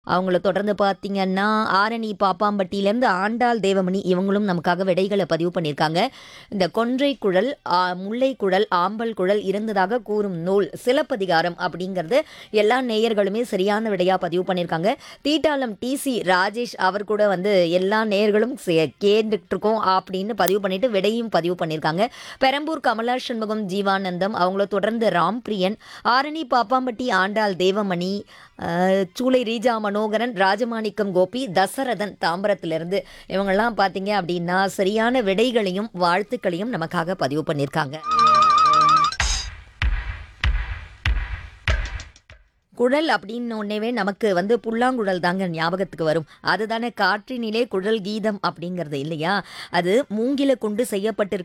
அவங்கள தொடர்ந்து பார்த்தீங்கன்னா, ஆரணி பாப்பாம்பட்டியிலேருந்து ஆண்டாள் தேவமணி இவங்களும் நமக்காக விடைகள பதிவு பண்ணியிருக்காங்க. இந்த கொன்றை குழல், ஆ முல்லை குழல், ஆம்பல் குழல் இருந்ததாக கூறும் நூல் சிலப்பதிகாரம் அப்படிங்கிறது எல்லா நேயர்களுமே சரியான விடையா பதிவு பண்ணியிருக்காங்க. தீட்டாளம் டிசி ராஜேஷ் அவர் கூட வந்து எல்லா நேயர்களும் சே கேட்டுட்டு இருக்கோம் அப்படின்னு பதிவு பண்ணிட்டு விடையும் பதிவு பண்ணியிருக்காங்க. பெரம்பூர் கமலா சண்முகம் ஜீவானந்தம் அவங்கள தொடர்ந்து ராம்பிரியன், ஆரணி பாப்பாம்பட்டி ஆண்டாள் தேவமணி, அ சூளை ரீஜா மனோகரன், ராஜமாணிக்கம் கோபி, தசரதன் தாம்பரத்திலிருந்து இவங்கலாம் பார்த்தீங்க அப்படின்னா சரியான விடைகளையும், வாழ்த்துக்களையும் நமக்காக பதிவு பண்ணியிருக்காங்க. குழல் அப்படின்னோனேவே நமக்கு வந்து புல்லாங்குழல் தாங்க ஞாபகத்துக்கு வரும். அதுதானே காற்றினிலே குழல் கீதம் அப்படிங்கிறது இல்லையா? அது மூங்கில கொண்டு செய்யப்பட்டிருக்கும்